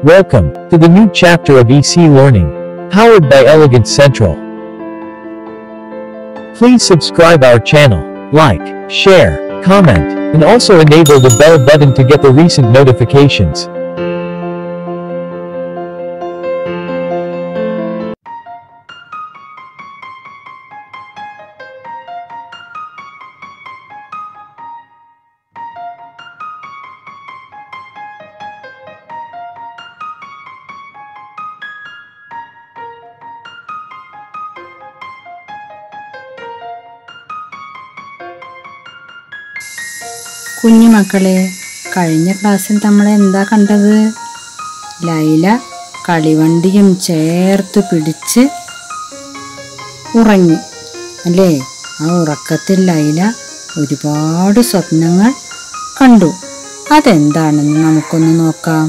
Welcome to the new chapter of EC Learning, powered by Elegant Central. Please subscribe our channel, like, share, comment, and also enable the bell button to get the recent notifications. കുഞ്ഞുമക്കളെ കഴിഞ്ഞ ക്ലാസ്സിൽ നമ്മൾ എന്താ കണ്ടത് ലൈല കളിവണ്ടിയും ചേർത്ത് പിടിച്ച് ഉറങ്ങി അല്ലേ ആ ഉറക്കത്തിൽ ലൈല ഒരുപാട് സ്വപ്നങ്ങൾ കണ്ടു അതെന്താണെന്ന് നമുക്കൊന്ന് നോക്കാം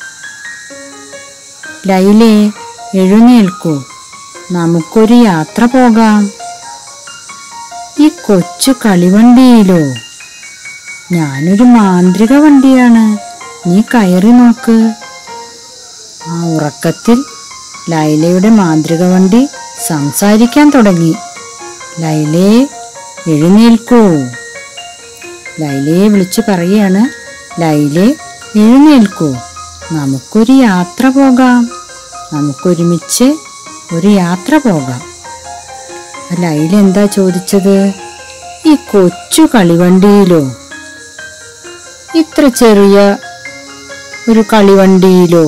ലൈലേ എഴുന്നേൽക്കൂ നമുക്കൊരു യാത്ര പോകാം ഈ കൊച്ചു കളിവണ്ടിയിലോ ഞാനൊരു മാന്ത്രിക വണ്ടിയാണ് നീ കയറി നോക്ക് ആ ഉറക്കത്തിൽ ലൈലയുടെ മാന്ത്രിക വണ്ടി സംസാരിക്കാൻ തുടങ്ങി ലൈലേ എഴുന്നേൽക്കൂ ലൈലയെ വിളിച്ചു പറയാണ് ലൈലേ എഴുന്നേൽക്കൂ നമുക്കൊരു യാത്ര പോകാം നമുക്കൊരുമിച്ച് ഒരു യാത്ര പോകാം ലൈല എന്താ ചോദിച്ചത് ഈ കൊച്ചു കളിവണ്ടിയിലോ ഇത്ര ചെറിയ ഒരു കളിവണ്ടിയിലോ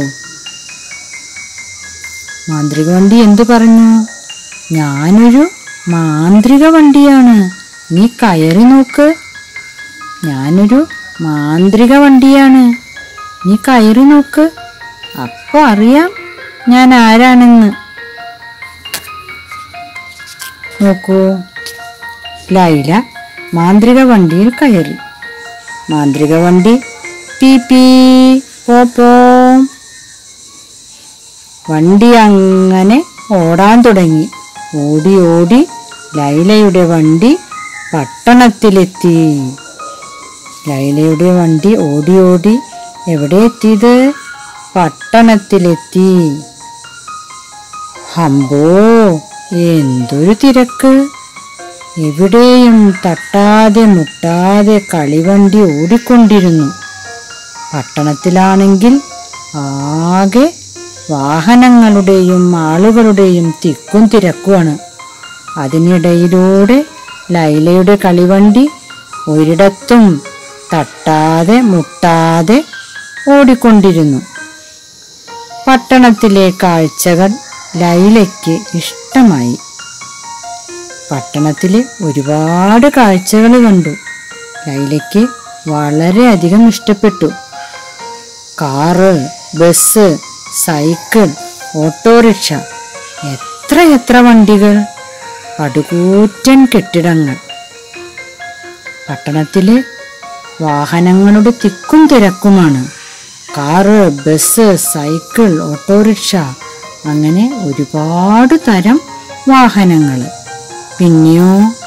മാന്ത്രിക വണ്ടി എന്തു പറഞ്ഞു ഞാനൊരു മാന്ത്രിക വണ്ടിയാണ് നീ കയറി നോക്ക് ഞാനൊരു മാന്ത്രിക വണ്ടിയാണ് നീ കയറി നോക്ക് അപ്പൊ അറിയാം ഞാൻ ആരാണെന്ന് നോക്കൂ ലൈല മാന്ത്രിക വണ്ടിയിൽ കയറി മാന്ത്രിക വണ്ടി പീ പീ പോ പോ വണ്ടി അങ്ങനെ ഓടാൻ തുടങ്ങി ഓടി ഓടി ലൈലയുടെ വണ്ടി പട്ടണത്തിലെത്തി ലൈലയുടെ വണ്ടി ഓടി ഓടി എവിടെ എത്തിയത് പട്ടണത്തിലെത്തി ഹമ്പോ എന്തൊരു തിരക്ക് എവിടെയും തട്ടാതെ മുട്ടാതെ കളിവണ്ടി ഓടിക്കൊണ്ടിരുന്നു പട്ടണത്തിലാണെങ്കിൽ ആകെ വാഹനങ്ങളുടെയും ആളുകളുടെയും തിക്കും തിരക്കുമാണ് അതിനിടയിലൂടെ ലൈലയുടെ കളിവണ്ടി ഒരിടത്തും തട്ടാതെ മുട്ടാതെ ഓടിക്കൊണ്ടിരുന്നു പട്ടണത്തിലെ കാഴ്ചകൾ ലൈലയ്ക്ക് ഇഷ്ടമായി പട്ടണത്തിലെ ഒരുപാട് കാഴ്ചകൾ കണ്ടു ലൈലയ്ക്ക് വളരെയധികം ഇഷ്ടപ്പെട്ടു കാറ് ബസ് സൈക്കിൾ ഓട്ടോറിക്ഷ എത്ര എത്ര വണ്ടികൾ പടുകൂറ്റൻ കെട്ടിടങ്ങൾ പട്ടണത്തിലെ വാഹനങ്ങളുടെ തിക്കും തിരക്കുമാണ് കാറ് ബസ് സൈക്കിൾ ഓട്ടോറിക്ഷ അങ്ങനെ ഒരുപാട് തരം വാഹനങ്ങൾ പിന്നെയോ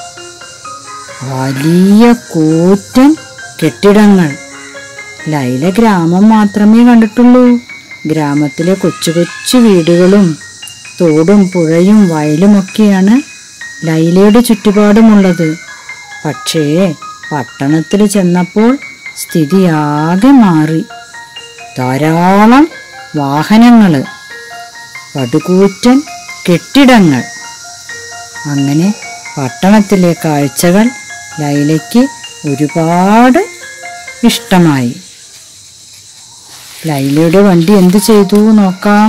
വലിയ കൂറ്റൻ കെട്ടിടങ്ങൾ ലൈല ഗ്രാമം മാത്രമേ കണ്ടിട്ടുള്ളൂ ഗ്രാമത്തിലെ കൊച്ചു കൊച്ചു വീടുകളും തോടും പുഴയും വയലുമൊക്കെയാണ് ലൈലയുടെ ചുറ്റുപാടുമുള്ളത് പക്ഷേ പട്ടണത്തിൽ ചെന്നപ്പോൾ സ്ഥിതി ആകെ മാറി ധാരാളം വാഹനങ്ങൾ പടുകൂറ്റൻ കെട്ടിടങ്ങൾ അങ്ങനെ പട്ടണത്തിലെ കാഴ്ചകൾ ലൈലയ്ക്ക് ഒരുപാട് ഇഷ്ടമായി ലൈലയുടെ വണ്ടി എന്ത് ചെയ്തു നോക്കാം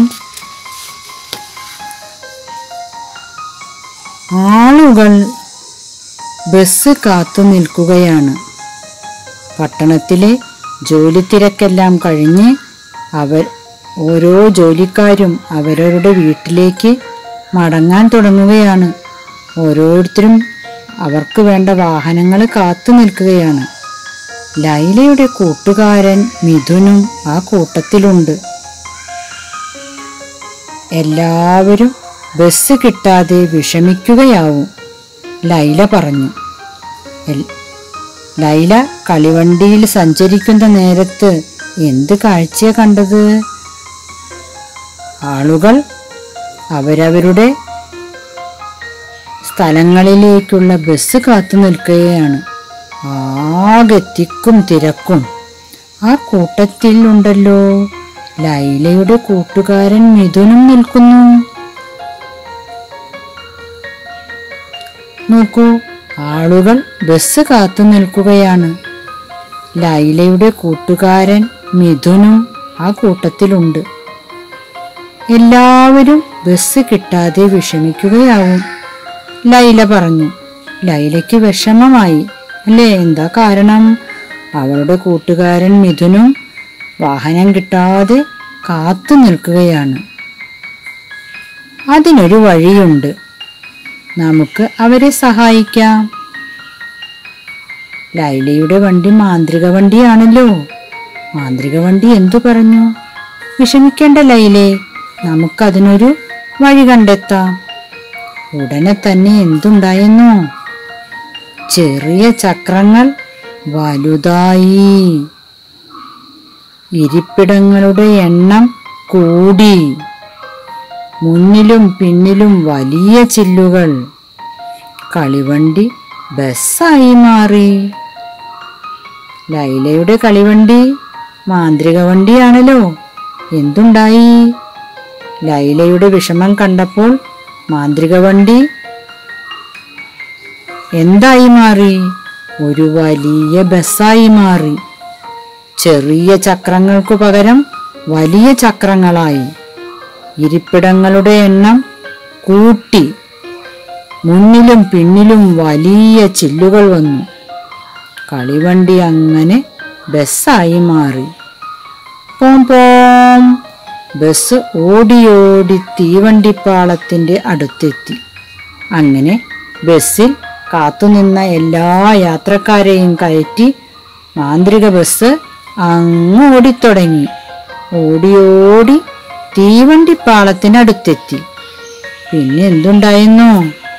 ആളുകൾ ബസ് കാത്തു നിൽക്കുകയാണ് പട്ടണത്തിലെ ജോലി തിരക്കെല്ലാം കഴിഞ്ഞ് അവർ ഓരോ ജോലിക്കാരും അവരവരുടെ വീട്ടിലേക്ക് മടങ്ങാൻ തുടങ്ങുകയാണ് ഓരോരുത്തരും അവർക്ക് വേണ്ട വാഹനങ്ങൾ കാത്തു നിൽക്കുകയാണ് ലൈലയുടെ കൂട്ടുകാരൻ മിഥുനും ആ കൂട്ടത്തിലുണ്ട് എല്ലാവരും ബസ് കിട്ടാതെ വിഷമിക്കുകയാവും ലൈല പറഞ്ഞു എൽ- ലൈല കളിവണ്ടിയിൽ സഞ്ചരിക്കുന്ന നേരത്ത് എന്ത് കാഴ്ചയാ കണ്ടത് ആളുകൾ അവരവരുടെ സ്ഥലങ്ങളിലേക്കുള്ള ബസ് കാത്തു നിൽക്കുകയാണ് ആകെ തിക്കും തിരക്കും ആ കൂട്ടത്തിൽ ഉണ്ടല്ലോ ലൈലയുടെ കൂട്ടുകാരൻ മിഥുനും നിൽക്കുന്നു നോക്കൂ ആളുകൾ ബസ് കാത്തു നിൽക്കുകയാണ് ലൈലയുടെ കൂട്ടുകാരൻ മിഥുനും ആ കൂട്ടത്തിലുണ്ട് എല്ലാവരും ബസ് കിട്ടാതെ വിഷമിക്കുകയാവും ലൈല പറഞ്ഞു ലൈലയ്ക്ക് വിഷമമായി അല്ലേ എന്താ കാരണം അവളുടെ കൂട്ടുകാരൻ മിഥുനും വാഹനം കിട്ടാതെ കാത്തു നിൽക്കുകയാണ് അതിനൊരു വഴിയുണ്ട് നമുക്ക് അവരെ സഹായിക്കാം ലൈലയുടെ വണ്ടി മാന്ത്രിക വണ്ടിയാണല്ലോ മാന്ത്രിക വണ്ടി എന്തു പറഞ്ഞു വിഷമിക്കേണ്ട ലൈലേ നമുക്കതിനൊരു വഴി കണ്ടെത്താം ഉടനെ തന്നെ എന്തുണ്ടായെന്നോ ചെറിയ ചക്രങ്ങൾ വലുതായി ഇരിപ്പിടങ്ങളുടെ എണ്ണം കൂടി മുന്നിലും പിന്നിലും വലിയ ചില്ലുകൾ കളിവണ്ടി ബസ്സായി മാറി ലൈലയുടെ കളിവണ്ടി മാന്ത്രിക വണ്ടിയാണല്ലോ എന്തുണ്ടായി ലൈലയുടെ വിഷമം കണ്ടപ്പോൾ മാന്ത്രിക വണ്ടി എന്തായി മാറി ഒരു വലിയ ബസ്സായി മാറി ചെറിയ ചക്രങ്ങൾക്കു പകരം വലിയ ചക്രങ്ങളായി ഇരിപ്പിടങ്ങളുടെ എണ്ണം കൂട്ടി മുന്നിലും പിന്നിലും വലിയ ചില്ലുകൾ വന്നു കളിവണ്ടി അങ്ങനെ ബസ്സായി മാറി പോം പോം ബസ് ഓടിയോടി തീവണ്ടിപ്പാളത്തിന്റെ അടുത്തെത്തി അങ്ങനെ ബസ്സിൽ കാത്തുനിന്ന എല്ലാ യാത്രക്കാരെയും കയറ്റി മാന്ത്രിക ബസ് അങ്ങ് ഓടിത്തുടങ്ങി ഓടിയോടി തീവണ്ടിപ്പാളത്തിനടുത്തെത്തി പിന്നെ എന്തുണ്ടായിരുന്നു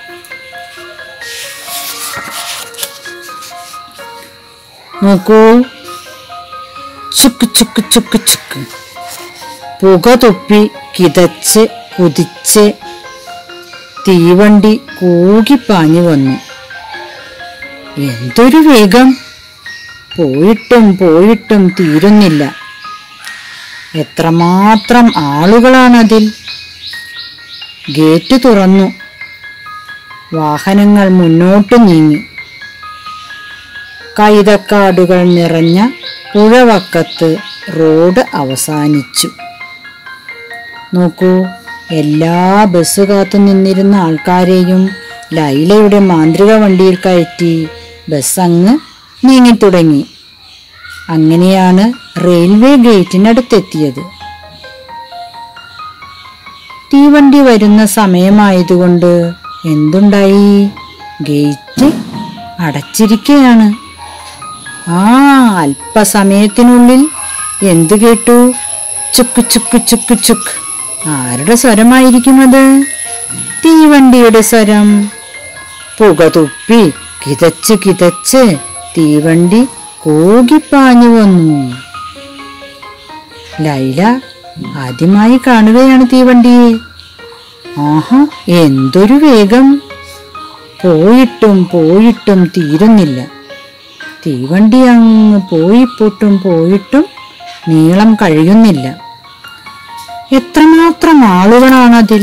നോക്കൂ ചുക്ക് ചുക്ക് ചുക്ക് ചുക്ക് പുക തുപ്പി കിതച്ച് കുതിച്ച് തീവണ്ടി കൂകിപ്പാഞ്ഞു വന്നു എന്തൊരു വേഗം പോയിട്ടും പോയിട്ടും തീരുന്നില്ല എത്രമാത്രം ആളുകളാണതിൽ ഗേറ്റ് തുറന്നു വാഹനങ്ങൾ മുന്നോട്ട് നീങ്ങി കൈതക്കാടുകൾ നിറഞ്ഞ പുഴവക്കത്ത് റോഡ് അവസാനിച്ചു നോക്കൂ എല്ലാ ബസ് കാത്തു നിന്നിരുന്ന ആൾക്കാരെയും ലൈലയുടെ മാന്ത്രിക വണ്ടിയിൽ കയറ്റി ബസ് അങ്ങ് നീങ്ങിത്തുടങ്ങി അങ്ങനെയാണ് റെയിൽവേ ഗേറ്റിനടുത്തെത്തിയത് തീവണ്ടി വരുന്ന സമയമായതുകൊണ്ട് എന്തുണ്ടായി ഗേറ്റ് അടച്ചിരിക്കുകയാണ് ആ അല്പസമയത്തിനുള്ളിൽ എന്തു കേട്ടു ചുക്ക് ചുക്ക് ചുക്ക് ചുക്ക് ആരുടെ സ്വരമായിരിക്കും അത് തീവണ്ടിയുടെ സ്വരം പുക തുപ്പി കിതച്ച് കിതച്ച് തീവണ്ടി കൂകിപ്പാഞ്ഞു വന്നു ലൈല ആദ്യമായി കാണുകയാണ് തീവണ്ടിയെ ആഹാ എന്തൊരു വേഗം പോയിട്ടും പോയിട്ടും തീരുന്നില്ല തീവണ്ടി അങ്ങ് പോയിപ്പോട്ടും പോയിട്ടും നീളം കഴിയുന്നില്ല എത്രമാത്രം ആളുകളാണതിൽ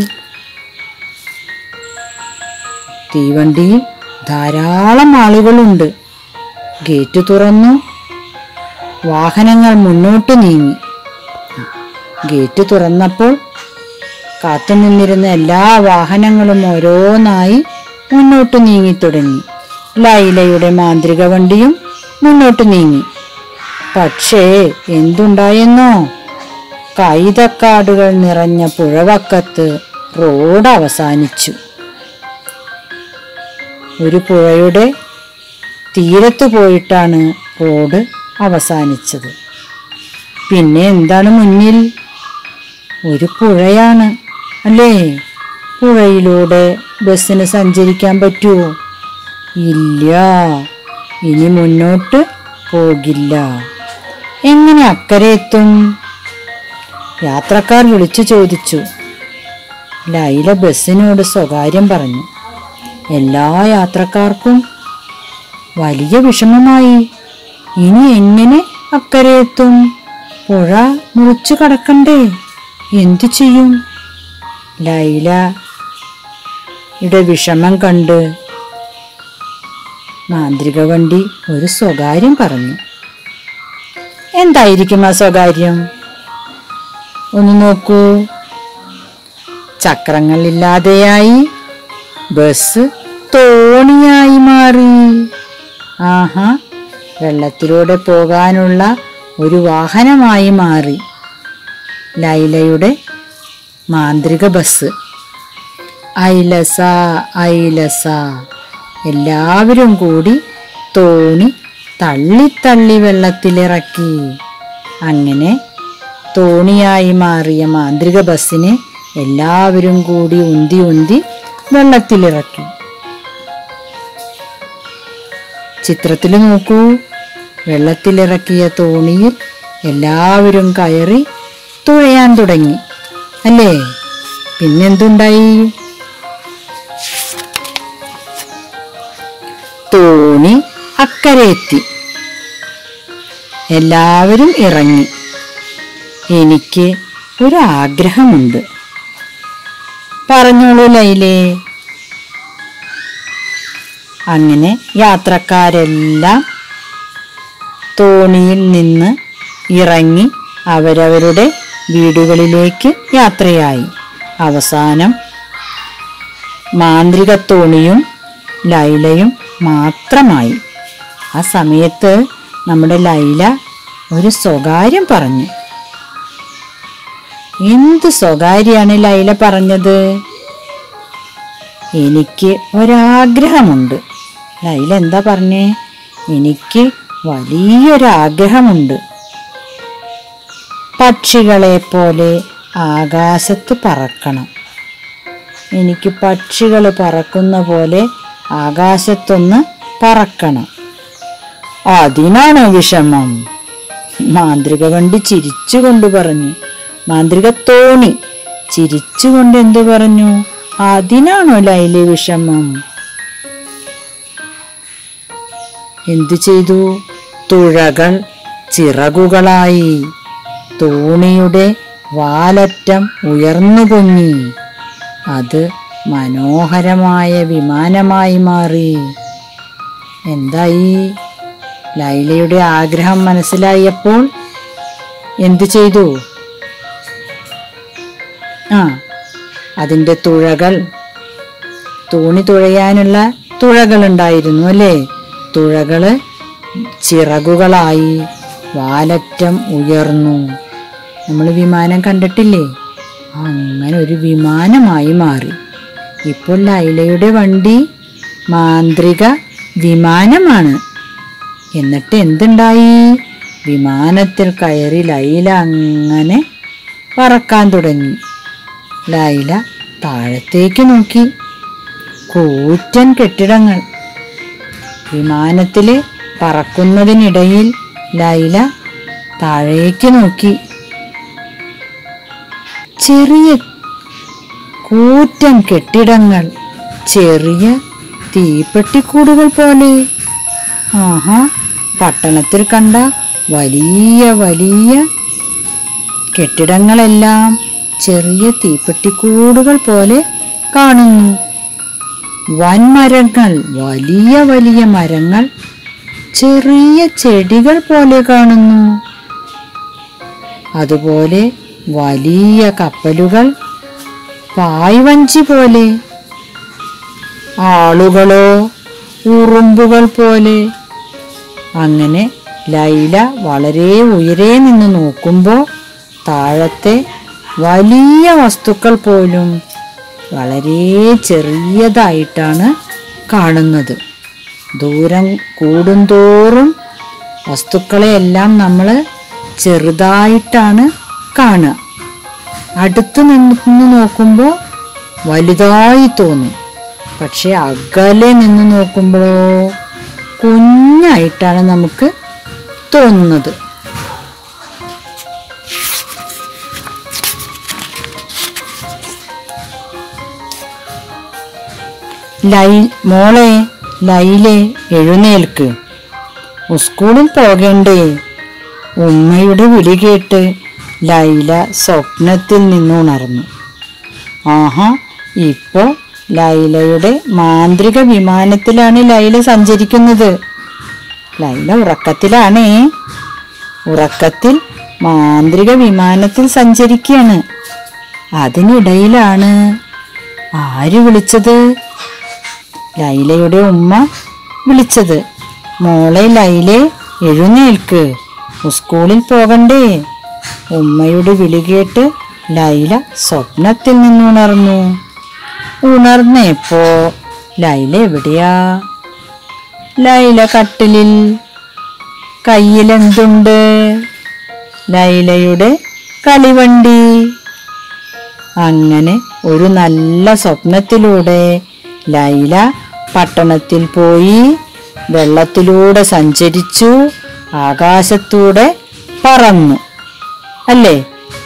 തീവണ്ടിയിൽ ധാരാളം ആളുകളുണ്ട് ഗേറ്റ് തുറന്നു വാഹനങ്ങൾ മുന്നോട്ട് നീങ്ങി ഗേറ്റ് തുറന്നപ്പോൾ കാത്തുനിന്നിരുന്ന എല്ലാ വാഹനങ്ങളും ഓരോന്നായി മുന്നോട്ട് നീങ്ങി തുടങ്ങി ലൈലയുടെ മാന്ത്രിക വണ്ടിയും മുന്നോട്ട് നീങ്ങി പക്ഷേ എന്തുണ്ടായെന്നോ കൈതക്കാടുകൾ നിറഞ്ഞ പുഴവക്കത്ത് റോഡ് അവസാനിച്ചു ഒരു പുഴയുടെ തീരത്ത് പോയിട്ടാണ് റോഡ് അവസാനിച്ചത് പിന്നെ എന്താണ് മുന്നിൽ ഒരു പുഴയാണ് അല്ലേ പുഴയിലൂടെ ബസ്സിന് സഞ്ചരിക്കാൻ പറ്റുമോ ഇല്ല ഇനി മുന്നോട്ട് പോകില്ല എങ്ങനെ അക്കരെ എത്തും യാത്രക്കാർ വിളിച്ചു ചോദിച്ചു ലൈല ബസ്സിനോട് സ്വകാര്യം പറഞ്ഞു എല്ലാ യാത്രക്കാർക്കും വലിയ വിഷമമായി ഇനി എങ്ങനെ അക്കരെ എത്തും പുഴ മുറിച്ചു കടക്കണ്ടേ എന്തു ചെയ്യും ലൈല യുടെ വിഷമം കണ്ട് മാന്ത്രിക വണ്ടി ഒരു സ്വകാര്യം പറഞ്ഞു എന്തായിരിക്കും ആ സ്വകാര്യം ഒന്ന് നോക്കൂ ചക്രങ്ങളില്ലാതെയായി ബസ് തോണിയായി മാറി ആഹാ വെള്ളത്തിലൂടെ പോകാനുള്ള ഒരു വാഹനമായി മാറി ലൈലയുടെ മാന്ത്രിക ബസ് ഐലസ ഐലസ എല്ലാവരും കൂടി തോണി തള്ളി തള്ളി വെള്ളത്തിലിറക്കി അങ്ങനെ തോണിയായി മാറിയ മാന്ത്രിക ബസ്സിനെ എല്ലാവരും കൂടി ഉന്തി ഉന്തി വെള്ളത്തിലിറക്കി ചിത്രത്തിൽ നോക്കൂ വെള്ളത്തിലിറക്കിയ തോണിയിൽ എല്ലാവരും കയറി തുഴയാൻ തുടങ്ങി അല്ലേ പിന്നെന്തുണ്ടായി തോണി അക്കരെ എത്തി എല്ലാവരും ഇറങ്ങി എനിക്ക് ഒരു ആഗ്രഹമുണ്ട് പറഞ്ഞോളൂ ലൈലേ അങ്ങനെ യാത്രക്കാരെല്ലാം തോണിയിൽ നിന്ന് ഇറങ്ങി അവരവരുടെ വീടുകളിലേക്ക് യാത്രയായി അവസാനം മാന്ത്രിക തോണിയും ലൈലയും മാത്രമായി ആ സമയത്ത് നമ്മുടെ ലൈല ഒരു സ്വകാര്യം പറഞ്ഞു എന്ത് സ്വകാര്യാണ് ലൈല പറഞ്ഞത് എനിക്ക് ഒരാഗ്രഹമുണ്ട് ലൈല എന്താ പറഞ്ഞേ എനിക്ക് വലിയൊരാഗ്രഹമുണ്ട് പക്ഷികളെ പോലെ ആകാശത്ത് പറക്കണം എനിക്ക് പക്ഷികൾ പറക്കുന്ന പോലെ ആകാശത്തൊന്ന് പറക്കണം അതിനാണോ വിഷമം മാന്ത്രിക വണ്ടി ചിരിച്ചുകൊണ്ട് പറഞ്ഞു മാന്ത്രിക തോണി ചിരിച്ചുകൊണ്ട് എന്തു പറഞ്ഞു അതിനാണോ ലൈലെ വിഷമം എന്തു ചെയ്തു തുഴകൾ ചിറകുകളായി തോണിയുടെ വാലറ്റം ഉയർന്നു പൊങ്ങി അത് മനോഹരമായ വിമാനമായി മാറി എന്തായി ലൈലയുടെ ആഗ്രഹം മനസ്സിലായപ്പോൾ എന്തു ചെയ്തു ആ അതിൻ്റെ തുഴകൾ തോണി തുഴയാനുള്ള തുഴകൾ ഉണ്ടായിരുന്നു അല്ലേ തുഴകള് ചിറകുകളായി വാലറ്റം ഉയർന്നു നമ്മൾ വിമാനം കണ്ടിട്ടില്ലേ അങ്ങനെ ഒരു വിമാനമായി മാറി ഇപ്പോൾ ലൈലയുടെ വണ്ടി മാന്ത്രിക വിമാനമാണ് എന്നിട്ട് എന്തുണ്ടായി വിമാനത്തിൽ കയറി ലൈല അങ്ങനെ പറക്കാൻ തുടങ്ങി ലൈല താഴത്തേക്ക് നോക്കി കൂറ്റൻ കെട്ടിടങ്ങൾ വിമാനത്തില് പറക്കുന്നതിനിടയിൽ ലൈല താഴേക്ക് നോക്കി ചെറിയ കൂറ്റൻ കെട്ടിടങ്ങൾ ചെറിയ തീപ്പെട്ടിക്കൂടുകൾ പോലെ ആഹാ പട്ടണത്തിൽ കണ്ട വലിയ വലിയ കെട്ടിടങ്ങളെല്ലാം ചെറിയ തീപ്പെട്ടിക്കൂടുകൾ പോലെ കാണുന്നു വൻമരങ്ങൾ വലിയ വലിയ മരങ്ങൾ ചെറിയ ചെടികൾ പോലെ കാണുന്നു അതുപോലെ വലിയ കപ്പലുകൾ പായ്വഞ്ചി പോലെ ആളുകളോ ഉറുമ്പുകൾ പോലെ അങ്ങനെ ലൈല വളരെ ഉയരെ നിന്ന് നോക്കുമ്പോൾ താഴത്തെ വലിയ വസ്തുക്കൾ പോലും വളരെ ചെറിയതായിട്ടാണ് കാണുന്നത് ദൂരം കൂടുന്തോറും വസ്തുക്കളെയെല്ലാം നമ്മൾ ചെറുതായിട്ടാണ് കാണുക അടുത്ത് നിന്ന് നോക്കുമ്പോൾ വലുതായി തോന്നും പക്ഷെ അകലെ നിന്ന് നോക്കുമ്പോഴോ കുഞ്ഞായിട്ടാണ് നമുക്ക് തോന്നുന്നത് ലൈ മോളെ ലൈലെ എഴുന്നേൽക്ക് സ്കൂളിൽ പോകണ്ടേ ഉമ്മയുടെ വിളി കേട്ട് ലൈല സ്വപ്നത്തിൽ നിന്നുണർന്നു ആഹാ ഇപ്പോ ലൈലയുടെ മാന്ത്രിക വിമാനത്തിലാണ് ലൈല സഞ്ചരിക്കുന്നത് ലൈല ഉറക്കത്തിലാണേ ഉറക്കത്തിൽ മാന്ത്രിക വിമാനത്തിൽ സഞ്ചരിക്കുകയാണ് അതിനിടയിലാണ് ആര് വിളിച്ചത് ലൈലയുടെ ഉമ്മ വിളിച്ചത് മോളെ ലൈലെ എഴുന്നേൽക്ക് സ്കൂളിൽ പോകണ്ടേ ഉമ്മയുടെ വിളി കേട്ട് ലൈല സ്വപ്നത്തിൽ നിന്നുണർന്നു ഉണർന്നേപ്പോ ലൈല എവിടെയാ ലൈല കട്ടിലിൽ കയ്യിലെന്തുണ്ട് ലൈലയുടെ കളിവണ്ടി അങ്ങനെ ഒരു നല്ല സ്വപ്നത്തിലൂടെ ലൈല പട്ടണത്തിൽ പോയി വെള്ളത്തിലൂടെ സഞ്ചരിച്ചു ആകാശത്തൂടെ പറന്നു അല്ലേ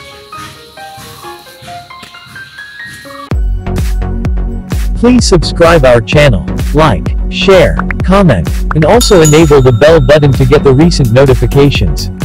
Please subscribe our channel, like, share, comment, and also enable the bell button to get the recent notifications.